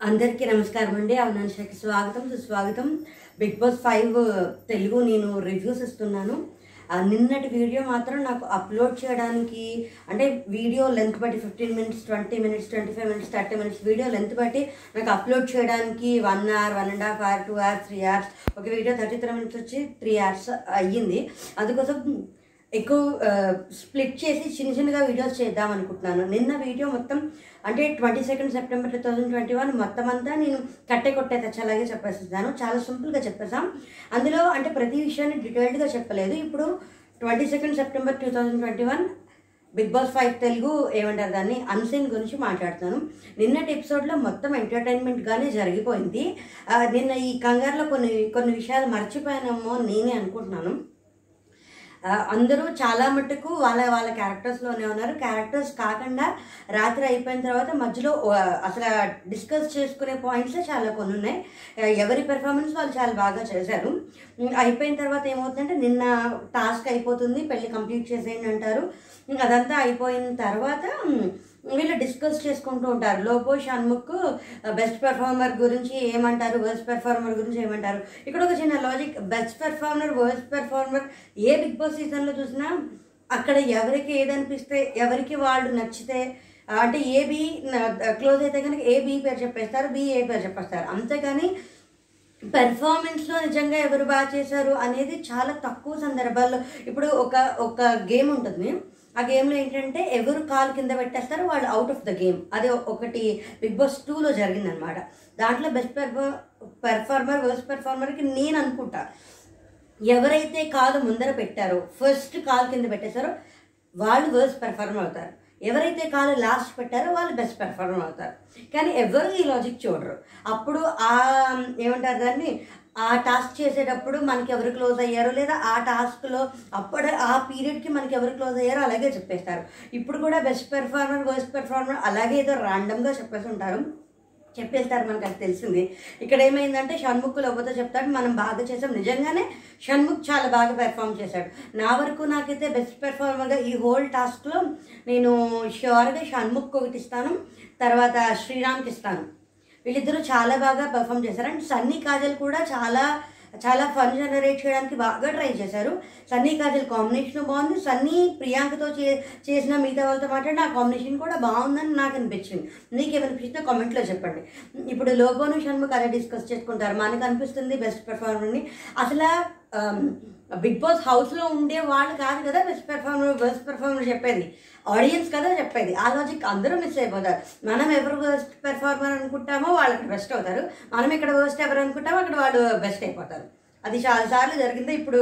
అందరికీ నమస్కారం అండి అవునాంశకి స్వాగతం సుస్వాగతం బిగ్ బాస్ ఫైవ్ తెలుగు నేను రివ్యూస్ ఇస్తున్నాను ఆ, నిన్నటి వీడియో మాత్రం నాకు అప్లోడ్ చేయడానికి అంటే వీడియో లెంత్ బట్టి fifteen minutes twenty minutes twenty five minutes thirty minutes video length బట్టి నాకు అప్లోడ్ చేయడానికి one hour one and half hour two hours three hours ఒక వీడియో థర్టీ త్రీ మినిట్స్ వచ్చి త్రీ అవర్స్ అయ్యింది అందుకోసం ఎక్కువ స్ప్లిట్ చేసి చిన్న చిన్నగా వీడియోస్ చేద్దాం అనుకుంటున్నాను నిన్న వీడియో మొత్తం అంటే twenty second September two thousand twenty one మొత్తం అంతా నేను కట్టే కొట్టే తెచ్చలాగే చెప్పేస్తున్నాను చాలా సింపుల్గా చెప్పేసాం అందులో అంటే ప్రతి విషయాన్ని డీటెయిల్డ్గా చెప్పలేదు ఇప్పుడు twenty second September two thousand twenty one Bigg Boss five Telugu ఏమంటారు దాన్ని అన్సీన్ గురించి మాట్లాడుతాను నిన్నటి ఎపిసోడ్లో మొత్తం ఎంటర్టైన్మెంట్గానే జరిగిపోయింది ఆ, నిన్న ఈ కంగారులో కొన్ని కొన్ని విషయాలు మర్చిపోయానేమో నేనే అనుకుంటున్నాను ఆ, అందరూ చాలా మట్టుకు వాళ్ళ వాళ్ళ క్యారెక్టర్స్లోనే ఉన్నారు క్యారెక్టర్స్ కాకుండా రాత్రి అయిపోయిన తర్వాత మధ్యలో ఆ, అసలు డిస్కస్ చేసుకునే పాయింట్స్ చాలా కొన్ని ఉన్నాయి ఆ, ఎవరి పెర్ఫార్మెన్స్ వాళ్ళు చాలా బాగా చేశారు ఉమ్, అయిపోయిన తర్వాత ఏమవుతుందంటే నిన్న టాస్క్ అయిపోతుంది పెళ్ళి కంప్లీట్ చేసేయండి అంటారు ఉమ్, అదంతా అయిపోయిన తర్వాత ఉమ్, వీళ్ళు డిస్కస్ చేసుకుంటూ ఉంటారు లోపో షణ్ముఖ్ బెస్ట్ పెర్ఫార్మర్ గురించి ఏమంటారు వర్స్ట్ పెర్ఫార్మర్ గురించి ఏమంటారు ఇక్కడ ఒక చిన్న logic best performer worst performer ఏ బిగ్ బాస్ సీజన్లో చూసినా అక్కడ ఎవరికి ఏదనిపిస్తే ఎవరికి వాళ్ళు నచ్చితే ఆ, అంటే ఏ బి క్లోజ్ అయితే కనుక ఏ బి పేరు చెప్పేస్తారు బి ఏ పేరు చెప్పేస్తారు అంతేగాని పెర్ఫార్మెన్స్లో నిజంగా ఎవరు బాగా చేశారు అనేది చాలా తక్కువ సందర్భాల్లో ఇప్పుడు ఒక ఒక గేమ్ ఉంటుంది ఆ గేమ్లో ఏంటంటే ఎవరు కాలు కింద పెట్టేస్తారో వాళ్ళు అవుట్ ఆఫ్ ద గేమ్ అది ఒకటి బిగ్ బాస్ టూలో జరిగిందనమాట దాంట్లో బెస్ట్ పెర్ఫార్ పెర్ఫార్మర్ వర్స్ట్ పెర్ఫార్మర్కి నేను అనుకుంటా ఎవరైతే కాలు ముందర పెట్టారో ఫస్ట్ కాలు కింద పెట్టేశారో వాళ్ళు వర్స్ట్ పెర్ఫార్మర్ అవుతారు ఎవరైతే కాలు లాస్ట్ పెట్టారో వాళ్ళు బెస్ట్ పెర్ఫార్మర్ అవుతారు కానీ ఎవరు ఈ లాజిక్ చూడరు అప్పుడు ఆ ఏమంటారు దాన్ని ఆ టాస్క్ చేసేటప్పుడు మనకి ఎవరు క్లోజ్ అయ్యారో లేదా ఆ టాస్క్లో అప్పుడు ఆ పీరియడ్కి మనకి ఎవరు క్లోజ్ అయ్యారో అలాగే చెప్పేస్తారు ఇప్పుడు కూడా బెస్ట్ పెర్ఫార్మర్ వర్స్ట్ పెర్ఫార్మర్ అలాగే ఏదో ర్యాండమ్గా చెప్పేసి ఉంటారు చెప్పేస్తారు మనకు అది తెలిసింది ఇక్కడ ఏమైందంటే షణ్ముఖ్ లోపతో చెప్తాడు మనం బాగా చేసాం నిజంగానే షణ్ముఖ్ చాలా బాగా పెర్ఫామ్ చేశాడు నా వరకు నాకైతే బెస్ట్ పెర్ఫార్మర్గా ఈ హోల్ టాస్క్లో నేను ష్యూర్గా షణ్ముఖ్ ఒకటి ఇస్తాను తర్వాత శ్రీరామ్కి ఇస్తాను వీళ్ళిద్దరూ చాలా బాగా పెర్ఫామ్ చేశారు అండ్ సన్నీ కాజల్ కూడా చాలా చాలా ఫన్ జనరేట్ చేయడానికి బాగా ట్రై చేశారు సన్నీ కాజల్ కాంబినేషన్ బాగుంది సన్నీ ప్రియాంకతో చే చేసిన మిగతా వాళ్ళతో మాట్లాడి ఆ కాంబినేషన్ కూడా బాగుందని నాకు అనిపించింది మీకు ఏమనిపించిందో కామెంట్లో చెప్పండి ఇప్పుడు లోబోను షణ్ముఖ్ అదే డిస్కస్ చేసుకుంటారు మనకు అనిపిస్తుంది బెస్ట్ పెర్ఫార్మర్ని అసలు బిగ్ బాస్ హౌస్లో ఉండే వాళ్ళు కాదు కదా బెస్ట్ పెర్ఫార్మర్ బెస్ట్ పెర్ఫార్మర్ చెప్పేది ఆడియన్స్ కదా చెప్పేది ఆ లాజిక్ అందరూ మిస్ అయిపోతారు మనం ఎవరు బెస్ట్ పెర్ఫార్మర్ అనుకుంటామో వాళ్ళకి బెస్ట్ అవుతారు మనం ఇక్కడ వర్స్ట్ ఎవరు అనుకుంటామో అక్కడ వాళ్ళు బెస్ట్ అయిపోతారు అది చాలాసార్లు జరిగింది ఇప్పుడు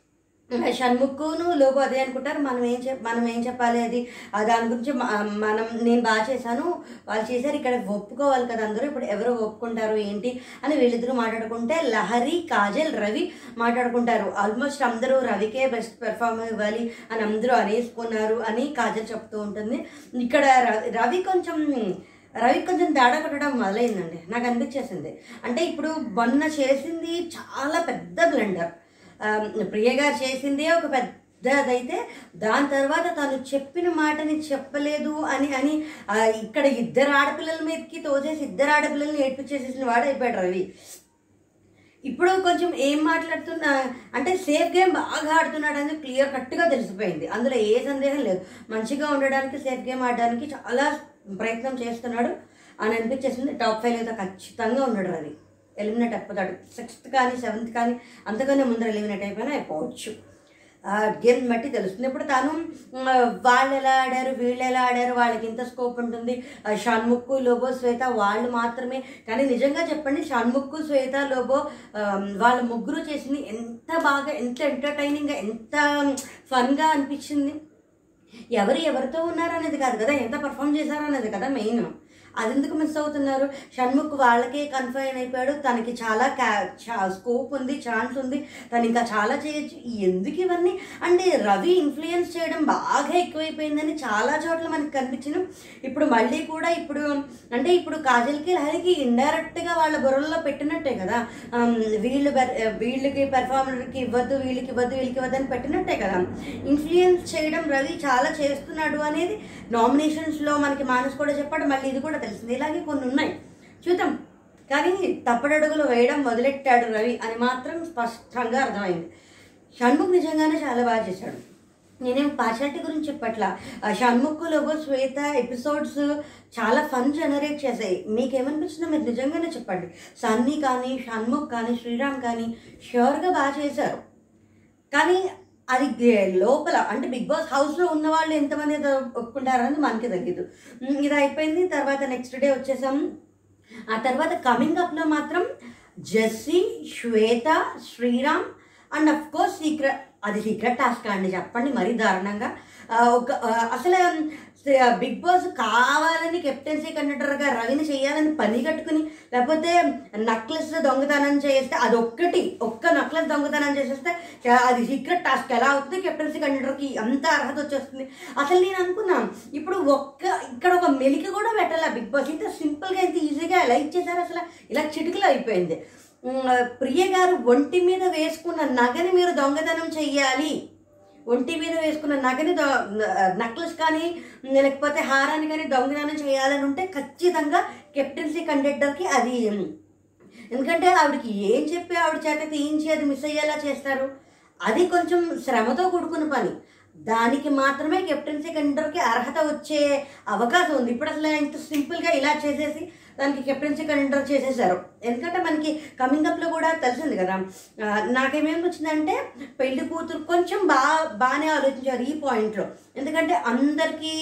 షణ్ముఖ్ను లోపు అదే అనుకుంటారు మనం ఏం చెప్ మనం ఏం చెప్పాలి అది ఆ దాని గురించి మ- మనం నేను బాగా చేశాను వాళ్ళు చేశారు ఇక్కడ ఒప్పుకోవాలి కదా అందరూ ఇప్పుడు ఎవరు ఒప్పుకుంటారు ఏంటి అని వీళ్ళిద్దరూ మాట్లాడుకుంటే లహరి కాజల్ రవి మాట్లాడుకుంటారు ఆల్మోస్ట్ అందరూ రవికే బెస్ట్ పెర్ఫార్మర్ ఇవ్వాలి అని అందరూ అనేసుకున్నారు అని కాజల్ చెప్తూ ఉంటుంది ఇక్కడ రవి రవి కొంచెం రవి కొంచెం తేడా కొట్టడం మొదలైందండి నాకు అనిపించేసింది అంటే ఇప్పుడు మొన్న చేసింది చాలా పెద్ద బ్లెండర్ ప్రియ గారు చేసిందే ఒక పెద్దదైతే దాని తర్వాత తను చెప్పిన మాటని చెప్పలేదు అని అని ఆ, ఇక్కడ ఇద్దరు ఆడపిల్లల మీదకి తోసేసి ఇద్దరు ఆడపిల్లల్ని ఏడ్పించేసేసిన వాడు అయిపోయాడు రవి ఇప్పుడు కొంచెం ఏం మాట్లాడుతున్నా అంటే సేఫ్ గేమ్ బాగా ఆడుతున్నాడు అనేది క్లియర్ కట్గా తెలిసిపోయింది అందులో ఏ సందేహం లేదు మంచిగా ఉండడానికి సేఫ్ గేమ్ ఆడడానికి చాలా ప్రయత్నం చేస్తున్నాడు అని అనిపించేసింది టాప్ ఫైవ్ అయితే ఖచ్చితంగా ఉన్నాడు రవి ఎలిమినేట్ అయిపోతాడు సిక్స్త్ కానీ సెవెంత్ కానీ అంతకన్నా ముందర ఎలిమినేట్ అయిపోయినా అయిపోవచ్చు ఆ గేమ్ బట్టి తెలుస్తుంది ఇప్పుడు తను మ్, వాళ్ళు ఎలా ఆడారు వీళ్ళు ఎలా ఆడారు వాళ్ళకి ఇంత స్కోప్ ఉంటుంది ఆ, షణ్ముఖ్ లోబో శ్వేత వాళ్ళు మాత్రమే కానీ నిజంగా చెప్పండి షణ్ముఖ్ శ్వేత లోబో ఆ, వాళ్ళ ముగ్గురు చేసింది ఎంత బాగా ఎంత ఎంటర్టైనింగ్గా ఎంత ఫన్గా అనిపించింది ఎవరు ఎవరితో ఉన్నారు అనేది కాదు కదా ఎంత పర్ఫామ్ చేశారు అనేది కదా మెయిన్ అది ఎందుకు మిస్ అవుతున్నారు షణ్ముఖ్ వాళ్ళకే కన్ఫైన్ అయిపోయాడు తనకి చాలా క్యా స్కోప్ ఉంది ఛాన్స్ ఉంది తను ఇంకా చాలా చేయొచ్చు ఎందుకు ఇవన్నీ అంటే రవి ఇన్ఫ్లుయెన్స్ చేయడం బాగా ఎక్కువైపోయిందని చాలా చోట్ల మనకి కనిపించింది ఇప్పుడు మళ్ళీ కూడా ఇప్పుడు అంటే ఇప్పుడు కాజల్కి లహరికి ఇండైరెక్ట్గా వాళ్ళ బుర్రలో పెట్టినట్టే కదా ఆమ్, వీళ్ళు బెర్- వీళ్ళకి పెర్ఫార్మర్కి ఇవ్వద్దు వీళ్ళకి ఇవ్వద్దు వీళ్ళకి ఇవ్వద్దు అని పెట్టినట్టే కదా ఇన్ఫ్లుయెన్స్ చేయడం రవి చాలా చేస్తున్నాడు అనేది నామినేషన్స్లో మనకి మానస్ కూడా చెప్పాడు మళ్ళీ ఇది కూడా తెలిసింది ఇలాగే కొన్ని ఉన్నాయి చూద్దాం కానీ తప్పడడుగులు వేయడం మొదలెట్టాడు రవి అని మాత్రం స్పష్టంగా అర్థమైంది షణ్ముఖ్ నిజంగానే చాలా బాగా చేశాడు నేనేం పార్షాలిటీ గురించి చెప్పట్లా ఆ షణ్ముఖ్ లోగో శ్వేత ఎపిసోడ్స్ చాలా ఫన్ జనరేట్ చేశాయి మీకేమనిపించిందో మీరు నిజంగానే చెప్పండి సన్నీ కానీ షణ్ముఖ్ కానీ శ్రీరామ్ కానీ ష్యూర్గా బాగా చేశారు కానీ అది గే- లోపల అంటే బిగ్ బాస్ హౌస్లో ఉన్న వాళ్ళు ఎంతమంది ఏదో ఒప్పుకుంటారని మనకి తెలియదు ఉమ్, ఇది అయిపోయింది తర్వాత నెక్స్ట్ డే వచ్చేసాం ఆ తర్వాత కమింగ్ అప్లో మాత్రం Jessie Swetha Sriram and of course secret అది సీక్రెట్ టాస్క్ అండి చెప్పండి మరీ దారుణంగా ఆ, ఒక ఆ, అసలు బిగ్ బాస్ కావాలని కెప్టెన్సీ కండక్టర్గా రవిని చేయాలని పని కట్టుకుని లేకపోతే నక్లెస్ దొంగతనం చేస్తే అది ఒక్కటి ఒక్క నక్లెస్ దొంగతనం చేసేస్తే చా- అది సీక్రెట్ టాస్క్ ఎలా అవుతుంది కెప్టెన్సీ కండక్టర్కి అంత అర్హత వచ్చేస్తుంది అసలు నేను అనుకున్నాను ఇప్పుడు ఒక్క ఇక్కడ ఒక మెలిక కూడా పెట్టాల బిగ్ బాస్ ఇంత సింపుల్గా ఇంత ఈజీగా ఎలా ఇచ్చేసారు అసలు ఇలా చిటికలు అయిపోయింది ఉమ్, ప్రియ గారు ఒంటి మీద వేసుకున్న నగని మీరు దొంగతనం చెయ్యాలి ఒంటి మీద వేసుకున్న నగని దొ- నక్లెస్ కానీ లేకపోతే హారాన్ని కానీ దొంగతనం చేయాలని ఉంటే ఖచ్చితంగా కెప్టెన్సీ కండక్టర్కి అది ఉమ్, ఎందుకంటే ఆవిడకి ఏం చెప్పి ఆవిడ చేత తీయించి అది మిస్ అయ్యేలా చేస్తారు అది కొంచెం శ్రమతో కూడుకున్న పని దానికి మాత్రమే కెప్టెన్సీ కండక్టర్కి అర్హత వచ్చే అవకాశం ఉంది ఇప్పుడు అసలు ఇంత సింపుల్గా ఇలా చేసేసి దానికి కెప్టెన్సీ కండక్టర్ చేసేసారు ఎందుకంటే మనకి కమింగ్ అప్లో కూడా తెలిసింది కదా ఆ, నాకేమేమి వచ్చిందంటే పెళ్లి కూతురు కొంచెం బాగా బాగానే ఆలోచించారు ఈ పాయింట్లో ఎందుకంటే అందరికీ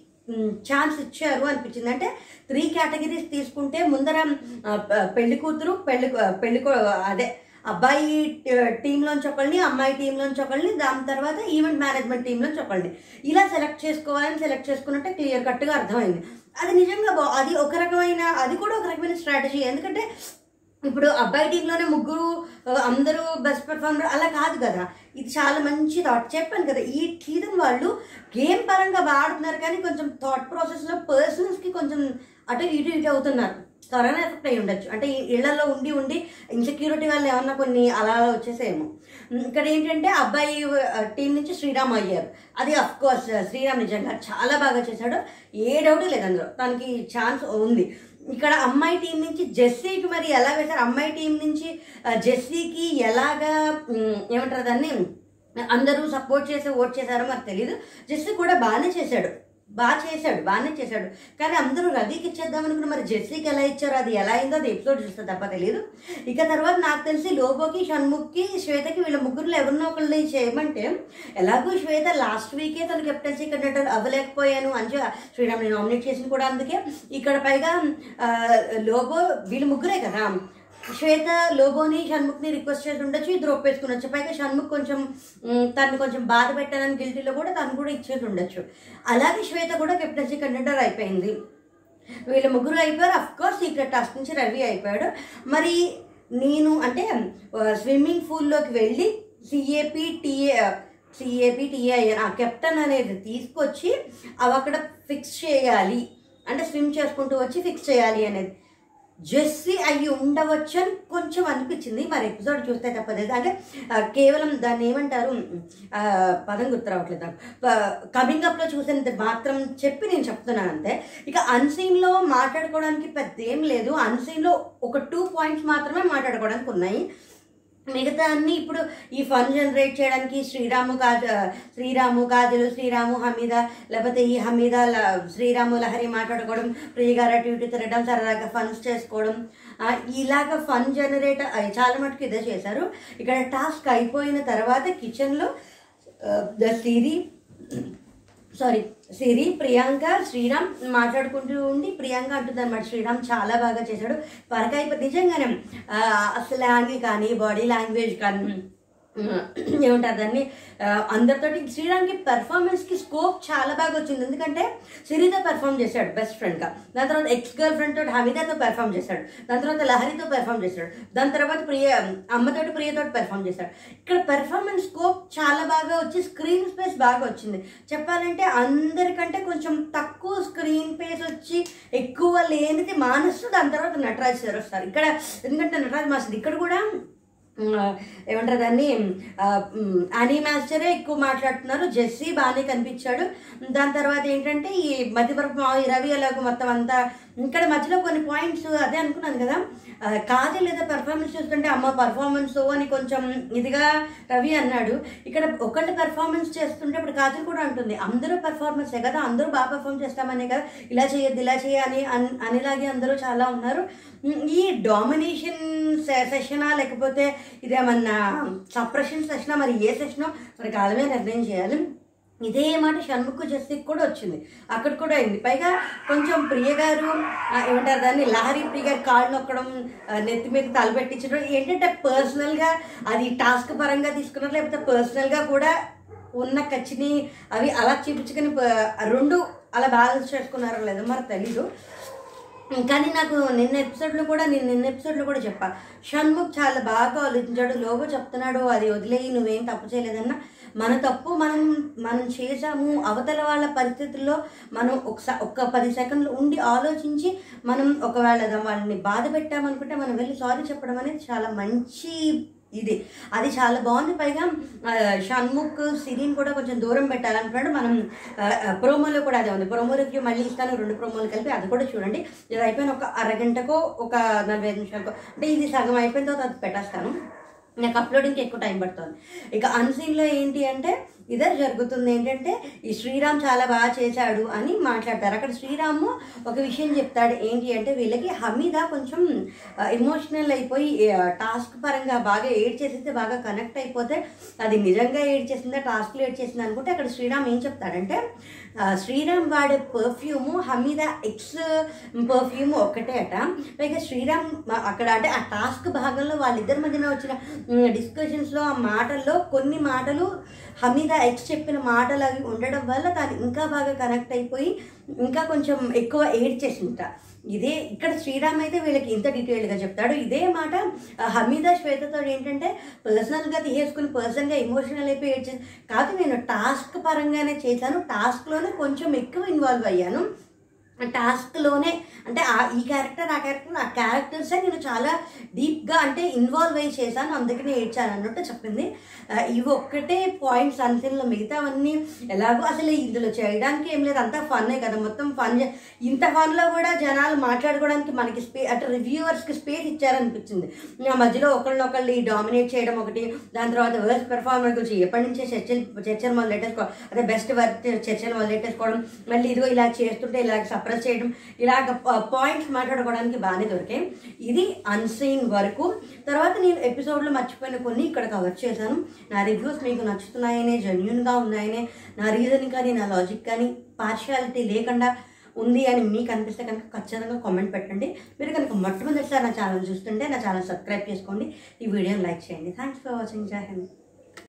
ఛాన్స్ ఇచ్చారు అనిపించింది అంటే త్రీ కేటగిరీస్ తీసుకుంటే ముందర ఆ, ప- పెళ్లి కూతురు పెళ్లి పెళ్లి కో- అదే అబ్బాయి టీంలోంచి ఒకళ్ళని అమ్మాయి టీంలోంచి ఒకళ్ళని దాని తర్వాత ఈవెంట్ మేనేజ్మెంట్ టీంలోంచి ఒకళ్ళని ఇలా సెలెక్ట్ చేసుకోవాలని సెలెక్ట్ చేసుకున్నట్టే క్లియర్ కట్గా అర్థమైంది అది నిజంగా బా అది ఒక రకమైన అది కూడా ఒక రకమైన స్ట్రాటజీ ఎందుకంటే ఇప్పుడు అబ్బాయి టీంలోనే ముగ్గురు ఆ, అందరూ బెస్ట్ పెర్ఫార్మర్ అలా కాదు కదా ఇది చాలా మంచి థాట్ చెప్పాను కదా ఈ సీజన్ వాళ్ళు గేమ్ పరంగా బాగా ఆడుతున్నారు కానీ కొంచెం థాట్ ప్రాసెస్లో పర్సన్స్కి కొంచెం అటు ఇటు ఇటు అవుతున్నారు కరోనా ఎఫెక్ట్ అయి ఉండొచ్చు అంటే ఈ ఇళ్లలో ఉండి ఉండి ఇన్సెక్యూరిటీ వల్ల ఏమన్నా కొన్ని అలా వచ్చేసేమో ఉమ్, ఇక్కడ ఏంటంటే అబ్బాయి టీం నుంచి శ్రీరామ్ అయ్యారు అది అఫ్ కోర్స్ శ్రీరామ్ నిజంగా చాలా బాగా చేశాడు ఏ డౌట్ లేదు అందులో తనకి ఛాన్స్ ఉంది ఇక్కడ అమ్మాయి టీం నుంచి జెస్సీకి మరి ఎలా వేశారు అమ్మాయి టీం నుంచి ఆ, జెస్సీకి ఎలాగా ఉమ్, ఏమంటారు దాన్ని అందరూ సపోర్ట్ చేసి ఓట్ చేశారో మరి తెలియదు జెస్సీ కూడా బాగానే చేశాడు బాగా చేశాడు బాగానే చేశాడు కానీ అందరూ రవికి ఇచ్చేద్దాం అనుకున్న మరి జెస్సీకి ఎలా ఇచ్చారో అది ఎలా అయిందో అది ఎపిసోడ్ చూస్తే తప్ప తెలియదు ఇక తర్వాత నాకు తెలిసి లోబోకి షణ్ముఖ్కి శ్వేతకి వీళ్ళ ముగ్గురులో ఎవరినో ఒకళ్ళు చేయమంటే ఎలాగో శ్వేత లాస్ట్ వీకే తన కెప్టెన్సీ కండక్టర్ అవ్వలేకపోయాను అని చెప్పి శ్రీరామ్ని నామినేట్ చేసింది కూడా అందుకే ఇక్కడ పైగా ఆ, లోబో వీళ్ళు ముగ్గురే కదా శ్వేత లోబోని షణ్ముఖ్ని రిక్వెస్ట్ చేసి ఉండొచ్చు ఇద్దరు ఒప్పేసుకునొచ్చు పైగా షణ్ముఖ్ కొంచెం మ్, తనని కొంచెం బాధ పెట్టాలని గిల్టీలో కూడా తను కూడా ఇచ్చేసి ఉండొచ్చు అలాగే శ్వేత కూడా కెప్టెన్సీ కండక్టర్ అయిపోయింది వీళ్ళ ముగ్గురు అయిపోయారు అఫ్ కోర్స్ సీక్రెట్ టాస్క్ నుంచి రవి అయిపోయాడు మరి నేను అంటే స్విమ్మింగ్ పూల్లోకి వెళ్ళి సిఏపి టీఏ సిఏపి టీఏ ఆ కెప్టెన్ అనేది తీసుకొచ్చి అవి అక్కడ ఫిక్స్ చేయాలి అంటే స్విమ్ చేసుకుంటూ వచ్చి ఫిక్స్ చేయాలి అనేది జెస్సీ అయ్యి ఉండవచ్చు అని కొంచెం అనిపించింది మరి ఎపిసోడ్ చూస్తే తప్పలేదు అంటే ఆ, కేవలం దాన్ని ఏమంటారు ఆ, పదం గుర్తు రావట్లేదు నాకు కమింగ్ అప్లో చూసినంత మాత్రం చెప్పి నేను చెప్తున్నాను అంతే ఇక అన్సీన్లో మాట్లాడుకోవడానికి పెద్ద ఏం లేదు అన్సీన్లో ఒక టూ పాయింట్స్ మాత్రమే మాట్లాడుకోవడానికి ఉన్నాయి మిగతా అన్ని ఇప్పుడు ఈ ఫన్ జనరేట్ చేయడానికి శ్రీరాము కాజ శ్రీరాము కాజలు శ్రీరాము హమీద లేకపోతే ఈ హమీద ల- శ్రీరాము లహరి మాట్లాడుకోవడం ప్రియగారు అటు ఇటు తిరగడం సరదాగా ఫన్స్ చేసుకోవడం ఆ, ఇలాగ ఫన్ జనరేట్ చాలా మటుకు ఇదే చేశారు ఇక్కడ టాస్క్ అయిపోయిన తర్వాత కిచెన్లో ద సిరి సారీ సిరి ప్రియాంక శ్రీరామ్ మాట్లాడుకుంటూ ఉండి ప్రియాంక అంటుంది అనమాట శ్రీరామ్ చాలా బాగా చేశాడు పరకాయ నిజంగానే స్లాంగ్ కానీ బాడీ లాంగ్వేజ్ కానీ ఉమ్, ఏమంటారు దాన్ని ఆ, అందరితోటి శ్రీరామ్కి పెర్ఫార్మెన్స్కి స్కోప్ చాలా బాగా వచ్చింది ఎందుకంటే సిరితో పెర్ఫామ్ చేశాడు బెస్ట్ ఫ్రెండ్గా దాని తర్వాత ఎక్స్ గర్ల్ ఫ్రెండ్ తోటి హమీదాతో పెర్ఫామ్ చేశాడు దాని తర్వాత లహరితో పెర్ఫామ్ చేశాడు దాని తర్వాత ప్రియ అమ్మతోటి ప్రియతోటి పెర్ఫామ్ చేశాడు ఇక్కడ పెర్ఫార్మెన్స్ స్కోప్ చాలా బాగా వచ్చి స్క్రీన్ స్పేస్ బాగా వచ్చింది చెప్పాలంటే అందరికంటే కొంచెం తక్కువ స్క్రీన్ స్పేస్ వచ్చి ఎక్కువ లేనిది మానసు దాని తర్వాత నటరాజ్ సార్ వస్తారు ఇక్కడ ఎందుకంటే నటరాజ్ మాస్టర్ ఇక్కడ కూడా ఆ, ఏమంటారు దాన్ని అనీ మాస్టరే ఎక్కువ మాట్లాడుతున్నారు జెస్సీ బాగానే కనిపించాడు దాని తర్వాత ఏంటంటే ఈ మధ్యపరపు రవి ఎలాగో మొత్తం అంతా ఇక్కడ మధ్యలో కొన్ని పాయింట్స్ అదే అనుకున్నాను కదా ఆ, కాజల్ ఏదో పెర్ఫార్మెన్స్ చూస్తుంటే అమ్మ పర్ఫార్మెన్స్ అని కొంచెం ఇదిగా రవి అన్నాడు ఇక్కడ ఒకళ్ళు పెర్ఫార్మెన్స్ చేస్తుంటే ఇప్పుడు కాజల్ కూడా అంటుంది అందరూ పెర్ఫార్మెన్సే కదా అందరూ బాగా పర్ఫార్మ్ చేస్తామనే కదా ఇలా చేయొద్దు ఇలా చేయాలి అని అనిలాగే అందరూ చాలా ఉన్నారు ఉమ్, ఈ డామినేషన్ సెషనా లేకపోతే ఇదేమన్నా సప్రెషన్ సెషనా మరి ఏ సెషనో మరి కాలమే నిర్ణయం చేయాలి ఇదే మాట షణ్ముఖ్ జస్టిక్ కూడా వచ్చింది అక్కడ కూడా అయింది పైగా కొంచెం ప్రియ గారు ఆ, ఏమంటారు దాన్ని లహరి ప్రియ గారు కాళ్ళు నొక్కడం ఆ, నెత్తి మీద తలపెట్టించడం ఏంటంటే పర్సనల్గా అది టాస్క్ పరంగా తీసుకున్నారు లేకపోతే పర్సనల్గా కూడా ఉన్న కచ్చిని అవి అలా చూపించుకొని ప- రెండు అలా బ్యాలెన్స్ చేసుకున్నారో లేదో మరి తెలీదు కానీ నాకు నిన్న ఎపిసోడ్లో కూడా నేను నిన్న ఎపిసోడ్లో కూడా చెప్పా షణ్ముఖ్ చాలా బాగా ఆలోచించాడు లోగో చెప్తున్నాడు అది వదిలేయి నువ్వేం తప్పు చేయలేదన్నా మన తప్పు మనం మనం చేసాము అవతల వాళ్ళ పరిస్థితుల్లో మనం ఒకసారి ఒక్క పది సెకండ్లు ఉండి ఆలోచించి మనం ఒకవేళ వాళ్ళని బాధ పెట్టామనుకుంటే మనం వెళ్ళి సారీ చెప్పడం అనేది చాలా మంచి ఇది అది చాలా బాగుంది పైగా ఆ, షణ్ముఖ్ సిరీన్ కూడా కొంచెం దూరం పెట్టాలనుకున్నాడు మనం ఆ, ఆ, ప్రోమోలో కూడా అదే ఉంది ప్రోమో రివ్యూ మళ్ళీ ఇస్తాను రెండు ప్రోమోలు కలిపి అది కూడా చూడండి ఇది అయిపోయిన ఒక అరగంటకో ఒక నలభై ఐదు నిమిషాలకో అంటే ఇది సగం అయిపోయిన తర్వాత అది పెట్టేస్తాను నాకు అప్లోడింగ్కి ఎక్కువ టైం పడుతుంది ఇక అన్సీన్లో ఏంటి అంటే ఇదే జరుగుతుంది ఏంటంటే ఈ శ్రీరామ్ చాలా బాగా చేశాడు అని మాట్లాడతారు అక్కడ శ్రీరాము ఒక విషయం చెప్తాడు ఏంటి అంటే వీళ్ళకి హమీద కొంచెం ఎమోషనల్ అయిపోయి టాస్క్ పరంగా బాగా ఏడ్ చేసేస్తే బాగా కనెక్ట్ అయిపోతే అది నిజంగా ఏడ్ చేసిందా టాస్క్లో ఏడ్ చేసిందా అనుకుంటే అక్కడ శ్రీరామ్ ఏం చెప్తాడంటే ఆ, శ్రీరామ్ వాడే పర్ఫ్యూము హమీద ఎక్స్ పర్ఫ్యూమ్ ఒక్కటే అట పైగా శ్రీరామ్ మ- అక్కడ అంటే ఆ టాస్క్ భాగంలో వాళ్ళిద్దరి మధ్యన వచ్చిన డిస్కషన్స్లో ఆ మాటల్లో కొన్ని మాటలు హమీద ఎక్స్ చెప్పిన మాటలు అవి ఉండడం వల్ల తాను ఇంకా బాగా కనెక్ట్ అయిపోయి ఇంకా కొంచెం ఎక్కువ ఏడ్ చేసింట ఇదే ఇక్కడ శ్రీరామ్ అయితే వీళ్ళకి ఇంత డీటెయిల్డ్గా చెప్తాడు ఇదే మాట ఆ, హమీద శ్వేతతో ఏంటంటే పర్సనల్గా తీసేసుకుని పర్సనల్గా ఎమోషనల్ అయిపోయి ఏడ్ చేసి కాదు నేను టాస్క్ పరంగానే చేశాను టాస్క్లోనే కొంచెం ఎక్కువ ఇన్వాల్వ్ అయ్యాను ఆ టాస్క్లోనే అంటే ఆ ఈ క్యారెక్టర్ ఆ క్యారెక్టర్ ఆ క్యారెక్టర్సే నేను చాలా డీప్గా అంటే ఇన్వాల్వ్ అయ్యి చేశాను అందుకనే ఏడ్చాను అన్నట్టు చెప్పింది ఆ, ఇవి ఒక్కటే పాయింట్స్ అన్సీన్లో మిగతావన్నీ ఎలాగో అసలు ఇందులో చేయడానికి ఏం లేదు అంతా ఫన్నే కదా మొత్తం ఫన్ ఇంత ఫన్లో కూడా జనాలు మాట్లాడుకోవడానికి మనకి స్పే అంటే రివ్యూవర్స్కి స్పేస్ ఇచ్చారనిపించింది ఆ మధ్యలో ఒకళ్ళనొకళ్ళు డామినేట్ చేయడం ఒకటి దాని తర్వాత వర్స్ట్ పెర్ఫార్మర్ గురించి ఎప్పటి నుంచే చర్చలు చర్చలు మొదలెట్టేసుకోవడం అదే బెస్ట్ వర్క్ చర్చలు మొదలెట్టేసుకోవడం మళ్ళీ ఇదిగో ఇలా చేస్తుంటే ఇలా సప్రెస్ చేయడం ఇలాగ పాయింట్స్ మాట్లాడుకోవడానికి బాగానే దొరికాయి ఇది అన్సీన్ వరకు తర్వాత నేను ఎపిసోడ్లో మర్చిపోయిన కొన్ని ఇక్కడ కవర్ చేశాను నా రివ్యూస్ మీకు నచ్చుతున్నాయనే జెన్యున్గా ఉన్నాయనే నా రీజన్ కానీ నా లాజిక్ కానీ పార్షియాలిటీ లేకుండా ఉంది అని మీకు అనిపిస్తే కనుక ఖచ్చితంగా కామెంట్ పెట్టండి మీరు కనుక మొట్టమొదటిసారి నా ఛానల్ చూస్తుంటే నా ఛానల్ సబ్స్క్రైబ్ చేసుకోండి ఈ వీడియోని లైక్ చేయండి థ్యాంక్స్ ఫర్ వాచింగ్ జై హింద్